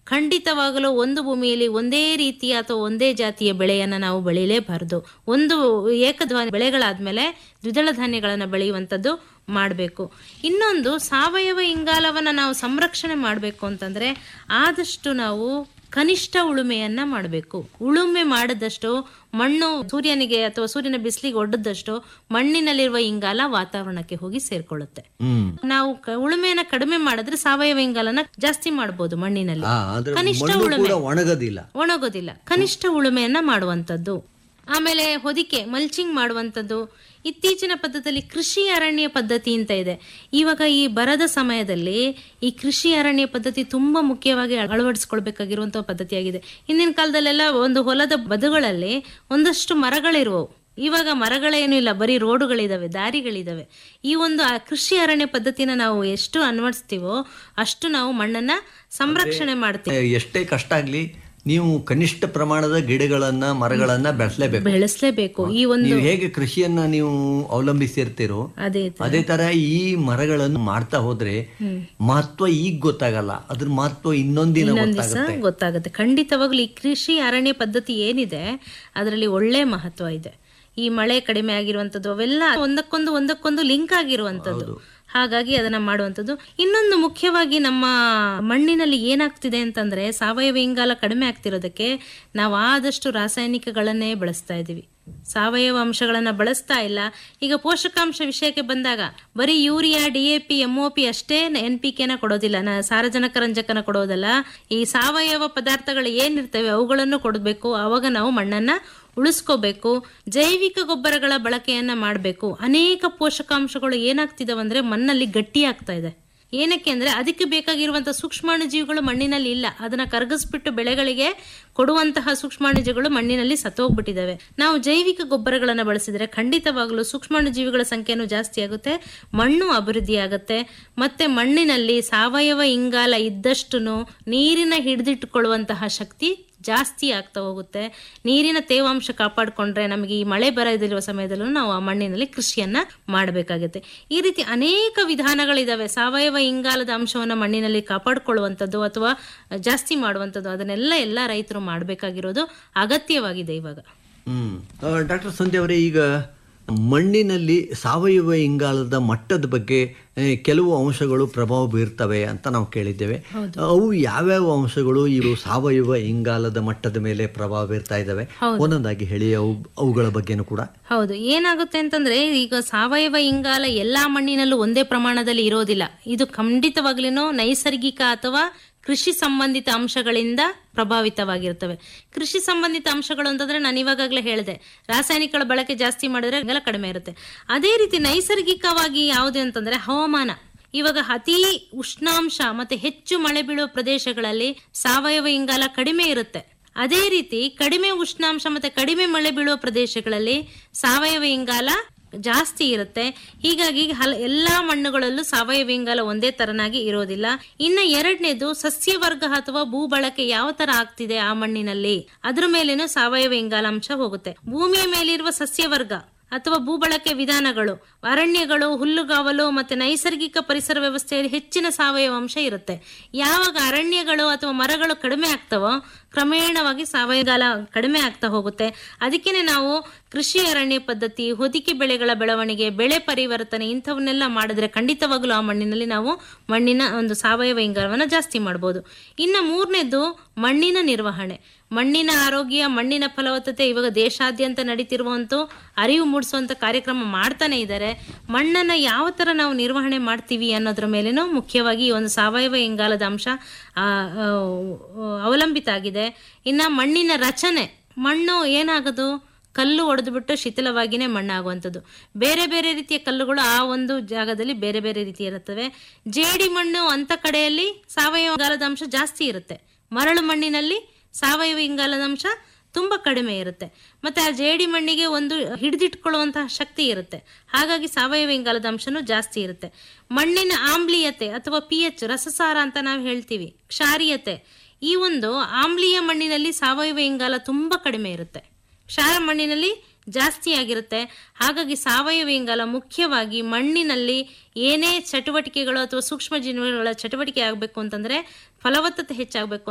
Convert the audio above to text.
ಖಂಡಿತವಾಗಲೂ ಒಂದು ಭೂಮಿಯಲ್ಲಿ ಒಂದೇ ರೀತಿಯ ಅಥವಾ ಒಂದೇ ಜಾತಿಯ ಬೆಳೆಯನ್ನು ನಾವು ಬೆಳೀಲೇಬಾರದು ಒಂದು ಏಕಧ್ವನಿ ಬೆಳೆಗಳಾದ್ಮೇಲೆ ದ್ವಿದಳ ಧಾನ್ಯಗಳನ್ನು ಬೆಳೆಯುವಂಥದ್ದು ಮಾಡಬೇಕು ಇನ್ನೊಂದು ಸಾವಯವ ಇಂಗಾಲವನ್ನು ನಾವು ಸಂರಕ್ಷಣೆ ಮಾಡಬೇಕು ಅಂತಂದ್ರೆ ಆದಷ್ಟು ನಾವು ಕನಿಷ್ಠ ಉಳುಮೆಯನ್ನ ಮಾಡಬೇಕು ಉಳುಮೆ ಮಾಡಿದಷ್ಟು ಮಣ್ಣು ಸೂರ್ಯನಿಗೆ ಅಥವಾ ಸೂರ್ಯನ ಬಿಸಿಲಿಗೆ ಒಡ್ಡದಷ್ಟು ಮಣ್ಣಿನಲ್ಲಿರುವ ಇಂಗಾಲ ವಾತಾವರಣಕ್ಕೆ ಹೋಗಿ ಸೇರ್ಕೊಳ್ಳುತ್ತೆ ಹ್ಮ್ ನಾವು ಕ- ಉಳುಮೆಯನ್ನ ಕಡಿಮೆ ಮಾಡಿದ್ರೆ ಸಾವಯವ ಇಂಗಾಲನ ಜಾಸ್ತಿ ಮಾಡಬಹುದು ಮಣ್ಣಿನಲ್ಲಿ ಆ, ಆದ್ರೆ ಕನಿಷ್ಠ ಮಣ್ಣು ಉಳುಮೆ ಕೂಡ ಒಣಗೋದಿಲ್ಲ ಒಣಗೋದಿಲ್ಲ ಕನಿಷ್ಠ ಉಳುಮೆಯನ್ನ ಮಾಡುವಂಥದ್ದು ಆಮೇಲೆ ಹೊದಿಕೆ ಮಲ್ಚಿಂಗ್ ಮಾಡುವಂಥದ್ದು ಇತ್ತೀಚಿನ ಪದ್ಧತಿಯಲ್ಲಿ ಕೃಷಿ ಅರಣ್ಯ ಪದ್ಧತಿ ಅಂತ ಇದೆ ಇವಾಗ ಈ ಬರದ ಸಮಯದಲ್ಲಿ ಈ ಕೃಷಿ ಅರಣ್ಯ ಪದ್ಧತಿ ತುಂಬಾ ಮುಖ್ಯವಾಗಿ ಅಳವಡಿಸ್ಕೊಳ್ಬೇಕಾಗಿರುವಂತಹ ಪದ್ಧತಿಯಾಗಿದೆ ಹಿಂದಿನ ಕಾಲದಲ್ಲೆಲ್ಲ ಒಂದು ಹೊಲದ ಬದುಗಳಲ್ಲಿ ಒಂದಷ್ಟು ಮರಗಳಿರುವವು ಇವಾಗ ಮರಗಳೇನು ಇಲ್ಲ ಬರೀ ರೋಡುಗಳಿದಾವೆ ದಾರಿಗಳಿದಾವೆ ಈ ಒಂದು ಆ ಕೃಷಿ ಅರಣ್ಯ ಪದ್ಧತಿನ ನಾವು ಎಷ್ಟು ಅನ್ವಡಿಸ್ತೀವೋ ಅಷ್ಟು ನಾವು ಮಣ್ಣನ್ನ ಸಂರಕ್ಷಣೆ ಮಾಡ್ತೀವಿ ಎಷ್ಟೇ ಕಷ್ಟ ಆಗ್ಲಿ ನೀವು ಕನಿಷ್ಠ ಪ್ರಮಾಣದ ಗಿಡಗಳನ್ನ ಮರಗಳನ್ನ ಬೆಳೆಸಲೇಬೇಕು ಬೆಳೆಸಲೇಬೇಕು ಈ ಒಂದು ನೀವು ಹೇಗೆ ಕೃಷಿಯನ್ನ ನೀವು ಅವಲಂಬಿಸಿರ್ತೀರೋ ಅದೇ ತ- ಅದೇ ತರ ಈ ಮರಗಳನ್ನು ಮಾಡ್ತಾ ಹೋದ್ರೆ ಮಹತ್ವ ಈಗ ಗೊತ್ತಾಗಲ್ಲ ಅದ್ರ ಮಹತ್ವ ಇನ್ನೊಂದಿನ ಇನ್ನೊಂದ್ ದಿವಸ ಗೊತ್ತಾಗುತ್ತೆ ಗೊತ್ತಾಗುತ್ತೆ ಖಂಡಿತವಾಗ್ಲೂ ಈ ಕೃಷಿ ಅರಣ್ಯ ಪದ್ಧತಿ ಏನಿದೆ ಅದರಲ್ಲಿ ಒಳ್ಳೆ ಮಹತ್ವ ಇದೆ ಈ ಮಳೆ ಕಡಿಮೆ ಆಗಿರುವಂತದ್ದು ಅವೆಲ್ಲ ಒಂದಕ್ಕೊಂದು ಒಂದಕ್ಕೊಂದು ಲಿಂಕ್ ಆಗಿರುವಂತದ್ದು ಹಾಗಾಗಿ ಅದನ್ನ ಮಾಡುವಂಥದ್ದು ಇನ್ನೊಂದು ಮುಖ್ಯವಾಗಿ ನಮ್ಮ ಮಣ್ಣಿನಲ್ಲಿ ಏನಾಗ್ತಿದೆ ಅಂತಂದ್ರೆ ಸಾವಯವ ಇಂಗಾಲ ಕಡಿಮೆ ಆಗ್ತಿರೋದಕ್ಕೆ ನಾವು ಆದಷ್ಟು ರಾಸಾಯನಿಕಗಳನ್ನೇ ಬಳಸ್ತಾ ಇದ್ದೀವಿ ಸಾವಯವ ಅಂಶಗಳನ್ನ ಬಳಸ್ತಾ ಇಲ್ಲ ಈಗ ಪೋಷಕಾಂಶ ವಿಷಯಕ್ಕೆ ಬಂದಾಗ ಬರೀ urea D A P M O P ಅಷ್ಟೇ ಎನ್ ಪಿ ಕೆನ ಕೊಡೋದಿಲ್ಲ ನ ಸಾರಜನಕ ರಂಜಕನ ಕೊಡೋದಲ್ಲ ಈ ಸಾವಯವ ಪದಾರ್ಥಗಳು ಏನಿರ್ತವೆ ಅವುಗಳನ್ನು ಕೊಡಬೇಕು ಅವಾಗ ನಾವು ಮಣ್ಣನ್ನ ಉಳಿಸ್ಕೋಬೇಕು ಜೈವಿಕ ಗೊಬ್ಬರಗಳ ಬಳಕೆಯನ್ನ ಮಾಡಬೇಕು ಅನೇಕ ಪೋಷಕಾಂಶಗಳು ಏನಾಗ್ತಿದಾವೆ ಅಂದ್ರೆ ಮಣ್ಣಲ್ಲಿ ಗಟ್ಟಿ ಆಗ್ತಾ ಇದೆ ಏನಕ್ಕೆ ಅಂದ್ರೆ ಅದಕ್ಕೆ ಬೇಕಾಗಿರುವಂತಹ ಸೂಕ್ಷ್ಮಾಣು ಜೀವಿಗಳು ಮಣ್ಣಿನಲ್ಲಿ ಇಲ್ಲ ಅದನ್ನ ಕರಗಿಸ್ಬಿಟ್ಟು ಬೆಳೆಗಳಿಗೆ ಕೊಡುವಂತಹ ಸೂಕ್ಷ್ಮಾಣು ಜೀವಿಗಳು ಮಣ್ಣಿನಲ್ಲಿ ಸತ್ತೋಗ್ಬಿಟ್ಟಿದ್ದಾವೆ ನಾವು ಜೈವಿಕ ಗೊಬ್ಬರಗಳನ್ನು ಬಳಸಿದ್ರೆ ಖಂಡಿತವಾಗಲೂ ಸೂಕ್ಷ್ಮಾಣು ಜೀವಿಗಳ ಸಂಖ್ಯೆನೂ ಜಾಸ್ತಿ ಆಗುತ್ತೆ ಮಣ್ಣು ಅಭಿವೃದ್ಧಿ ಆಗುತ್ತೆ ಮತ್ತೆ ಮಣ್ಣಿನಲ್ಲಿ ಸಾವಯವ ಇಂಗಾಲ ಇದ್ದಷ್ಟು ನೀರಿನ ಹಿಡಿದಿಟ್ಟುಕೊಳ್ಳುವಂತಹ ಶಕ್ತಿ ಜಾಸ್ತಿ ಆಗ್ತಾ ಹೋಗುತ್ತೆ ನೀರಿನ ತೇವಾಂಶ ಕಾಪಾಡಿಕೊಂಡ್ರೆ ನಮಗೆ ಈ ಮಳೆ ಬರದಿರುವ ಸಮಯದಲ್ಲೂ ನಾವು ಆ ಮಣ್ಣಿನಲ್ಲಿ ಕೃಷಿಯನ್ನ ಮಾಡಬೇಕಾಗುತ್ತೆ ಈ ರೀತಿ ಅನೇಕ ವಿಧಾನಗಳಿದಾವೆ ಸಾವಯವ ಇಂಗಾಲದ ಅಂಶವನ್ನು ಮಣ್ಣಿನಲ್ಲಿ ಕಾಪಾಡಿಕೊಳ್ಳುವಂಥದ್ದು ಅಥವಾ ಜಾಸ್ತಿ ಮಾಡುವಂಥದ್ದು ಅದನ್ನೆಲ್ಲ ಎಲ್ಲ ರೈತರು ಮಾಡಬೇಕಾಗಿರೋದು ಅಗತ್ಯವಾಗಿದೆ ಇವಾಗ ಹ್ಮ್ ಡಾಕ್ಟರ್ ಸಂಧ್ಯಾ ಅವರೇ ಈಗ ಮಣ್ಣಿನಲ್ಲಿ ಸಾವಯವ ಇಂಗಾಲದ ಮಟ್ಟದ ಬಗ್ಗೆ ಆ, ಕೆಲವು ಅಂಶಗಳು ಪ್ರಭಾವ ಬೀರ್ತವೆ ಅಂತ ನಾವು ಕೇಳಿದ್ದೇವೆ ಅವು ಯಾವ್ಯಾವ ಅಂಶಗಳು ಇವು ಸಾವಯವ ಇಂಗಾಲದ ಮಟ್ಟದ ಮೇಲೆ ಪ್ರಭಾವ ಬೀರ್ತಾ ಇದ್ದಾವೆ ಒಂದೊಂದಾಗಿ ಹೇಳಿ ಅವು ಅವುಗಳ ಬಗ್ಗೆನೂ ಕೂಡ ಹೌದು ಏನಾಗುತ್ತೆ ಅಂತಂದ್ರೆ ಈಗ ಸಾವಯವ ಇಂಗಾಲ ಎಲ್ಲಾ ಮಣ್ಣಿನಲ್ಲೂ ಒಂದೇ ಪ್ರಮಾಣದಲ್ಲಿ ಇರೋದಿಲ್ಲ ಇದು ಖಂಡಿತವಾಗ್ಲೂ ನೈಸರ್ಗಿಕ ಅಥವಾ ಕೃಷಿ ಸಂಬಂಧಿತ ಅಂಶಗಳಿಂದ ಪ್ರಭಾವಿತವಾಗಿರ್ತವೆ ಕೃಷಿ ಸಂಬಂಧಿತ ಅಂಶಗಳು ಅಂತಂದ್ರೆ ನಾನು ಇವಾಗಲೇ ಹೇಳಿದೆ ರಾಸಾಯನಿಕಗಳ ಬಳಕೆ ಜಾಸ್ತಿ ಮಾಡಿದ್ರೆ ಇಂಗಾಲ ಕಡಿಮೆ ಇರುತ್ತೆ ಅದೇ ರೀತಿ ನೈಸರ್ಗಿಕವಾಗಿ ಯಾವುದು ಅಂತಂದ್ರೆ ಹವಾಮಾನ ಇವಾಗ ಅತಿ ಉಷ್ಣಾಂಶ ಮತ್ತೆ ಹೆಚ್ಚು ಮಳೆ ಬೀಳುವ ಪ್ರದೇಶಗಳಲ್ಲಿ ಸಾವಯವ ಇಂಗಾಲ ಕಡಿಮೆ ಇರುತ್ತೆ ಅದೇ ರೀತಿ ಕಡಿಮೆ ಉಷ್ಣಾಂಶ ಮತ್ತೆ ಕಡಿಮೆ ಮಳೆ ಬೀಳುವ ಪ್ರದೇಶಗಳಲ್ಲಿ ಸಾವಯವ ಇಂಗಾಲ ಜಾಸ್ತಿ ಇರುತ್ತೆ ಹೀಗಾಗಿ ಹಲ ಎಲ್ಲಾ ಮಣ್ಣುಗಳಲ್ಲೂ ಸಾವಯವ ಇಂಗಾಲ ಒಂದೇ ತರನಾಗಿ ಇರೋದಿಲ್ಲ ಇನ್ನ ಎರಡನೇದು ಸಸ್ಯವರ್ಗ ಅಥವಾ ಭೂ ಬಳಕೆ ಯಾವ ತರ ಆಗ್ತಿದೆ ಆ ಮಣ್ಣಿನಲ್ಲಿ ಅದ್ರ ಮೇಲೇನು ಸಾವಯವ ಇಂಗಾಲಾಂಶ ಹೋಗುತ್ತೆ ಭೂಮಿಯ ಮೇಲಿರುವ ಸಸ್ಯವರ್ಗ ಅಥವಾ ಭೂಬಳಕೆ ವಿಧಾನಗಳು ಅರಣ್ಯಗಳು ಹುಲ್ಲುಗಾವಲು ಮತ್ತೆ ನೈಸರ್ಗಿಕ ಪರಿಸರ ವ್ಯವಸ್ಥೆಯಲ್ಲಿ ಹೆಚ್ಚಿನ ಸಾವಯವ ಅಂಶ ಇರುತ್ತೆ ಯಾವಾಗ ಅರಣ್ಯಗಳು ಅಥವಾ ಮರಗಳು ಕಡಿಮೆ ಆಗ್ತವೋ ಕ್ರಮೇಣವಾಗಿ ಸಾವಯವ ಕಡಿಮೆ ಆಗ್ತಾ ಹೋಗುತ್ತೆ ಅದಕ್ಕೇನೆ ನಾವು ಕೃಷಿ ಅರಣ್ಯ ಪದ್ಧತಿ ಹೊದಿಕೆ ಬೆಳೆಗಳ ಬೆಳವಣಿಗೆ ಬೆಳೆ ಪರಿವರ್ತನೆ ಇಂಥವನ್ನೆಲ್ಲ ಮಾಡಿದ್ರೆ ಖಂಡಿತವಾಗ್ಲೂ ಆ ಮಣ್ಣಿನಲ್ಲಿ ನಾವು ಮಣ್ಣಿನ ಒಂದು ಸಾವಯವ ಇಂಗಾಲವನ್ನು ಜಾಸ್ತಿ ಮಾಡ್ಬೋದು ಇನ್ನು ಮೂರನೇದು ಮಣ್ಣಿನ ನಿರ್ವಹಣೆ ಮಣ್ಣಿನ ಆರೋಗ್ಯ ಮಣ್ಣಿನ ಫಲವತ್ತತೆ ಇವಾಗ ದೇಶಾದ್ಯಂತ ನಡೀತಿರುವಂತೂ ಅರಿವು ಮೂಡಿಸುವಂತ ಕಾರ್ಯಕ್ರಮ ಮಾಡ್ತಾನೆ ಇದ್ದಾರೆ ಮಣ್ಣನ್ನ ಯಾವ ತರ ನಾವು ನಿರ್ವಹಣೆ ಮಾಡ್ತೀವಿ ಅನ್ನೋದ್ರ ಮೇಲೇನೂ ಮುಖ್ಯವಾಗಿ ಈ ಒಂದು ಸಾವಯವ ಇಂಗಾಲದ ಅಂಶ ಆ, ಆ, ಅವಲಂಬಿತ ಆಗಿದೆ ಇನ್ನ ಮಣ್ಣಿನ ರಚನೆ ಮಣ್ಣು ಏನಾಗೋದು ಕಲ್ಲು ಒಡೆದುಬಿಟ್ಟು ಶಿಥಿಲವಾಗಿನೇ ಮಣ್ಣಾಗುವಂಥದ್ದು ಬೇರೆ ಬೇರೆ ರೀತಿಯ ಕಲ್ಲುಗಳು ಆ ಒಂದು ಜಾಗದಲ್ಲಿ ಬೇರೆ ಬೇರೆ ರೀತಿ ಇರುತ್ತವೆ ಜೇಡಿ ಮಣ್ಣು ಅಂತ ಕಡೆಯಲ್ಲಿ ಸಾವಯವ ಇಂಗಾಲದ ಅಂಶ ಜಾಸ್ತಿ ಇರುತ್ತೆ ಮರಳು ಮಣ್ಣಿನಲ್ಲಿ ಸಾವಯವ ಇಂಗಾಲದ ಅಂಶ ತುಂಬಾ ಕಡಿಮೆ ಇರುತ್ತೆ ಮತ್ತೆ ಆ ಜೇಡಿ ಮಣ್ಣಿಗೆ ಒಂದು ಹಿಡಿದಿಟ್ಕೊಳ್ಳುವಂತಹ ಶಕ್ತಿ ಇರುತ್ತೆ ಹಾಗಾಗಿ ಸಾವಯವ ಇಂಗಾಲದ ಅಂಶನೂ ಜಾಸ್ತಿ ಇರುತ್ತೆ ಮಣ್ಣಿನ ಆಮ್ಲೀಯತೆ ಅಥವಾ ಪಿ ಎಚ್ ರಸಸಾರ ಅಂತ ನಾವು ಹೇಳ್ತೀವಿ ಕ್ಷಾರೀಯತೆ ಈ ಒಂದು ಆಮ್ಲೀಯ ಮಣ್ಣಿನಲ್ಲಿ ಸಾವಯವ ಇಂಗಾಲ ತುಂಬಾ ಕಡಿಮೆ ಇರುತ್ತೆ ಕ್ಷಾರ ಮಣ್ಣಿನಲ್ಲಿ ಜಾಸ್ತಿ ಆಗಿರುತ್ತೆ ಹಾಗಾಗಿ ಸಾವಯವ ಇಂಗಾಲ ಮುಖ್ಯವಾಗಿ ಮಣ್ಣಿನಲ್ಲಿ ಏನೇ ಚಟುವಟಿಕೆಗಳು ಅಥವಾ ಸೂಕ್ಷ್ಮ ಜೀವಿಗಳ ಚಟುವಟಿಕೆ ಆಗಬೇಕು ಅಂತಂದ್ರೆ ಫಲವತ್ತತೆ ಹೆಚ್ಚಾಗಬೇಕು